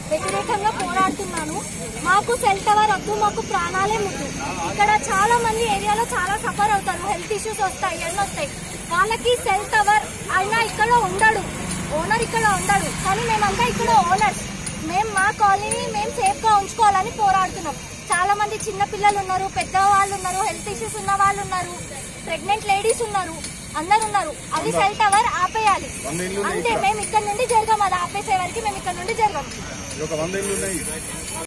వ్యతిరేకంగా పోరాడుతున్నాను మాకు cell tower వద్దు మాకు ప్రాణాలే ముద్దు ఇక్కడ చాలా మంది ఏరియాలో చాలా సఫర్ అవుతారు హెల్త్ ఇష్యూస్ వస్తాయి ఎన్ని వస్తాయి వాళ్ళకి సెల్ టవర్ అయినా ఇక్కడ ఉండడు ఓనర్ ఇక్కడ ఉండడు కానీ మేమంతా ఇక్కడ ఓనర్స్ మేము మా కాలనీ మేము సేఫ్ గా ఉంచుకోవాలని పోరాడుతున్నాం చాలా మంది చిన్న పిల్లలు ఉన్నారు పెద్ద వాళ్ళు ఉన్నారు హెల్త్ ఇష్యూస్ ఉన్న వాళ్ళు ఉన్నారు ప్రెగ్నెంట్ లేడీస్ ఉన్నారు అందరు ఉన్నారు అది సెల్ టవర్ ఆపేయాలి వంద ఇల్లు ఉన్నాయి అంతే మేము ఇక్కడ నుండి జరగం అది ఆపేసే వరకు మేము ఇక్కడ నుండి జరగం ఇది ఒక వంద ఇల్లు ఉన్నాయి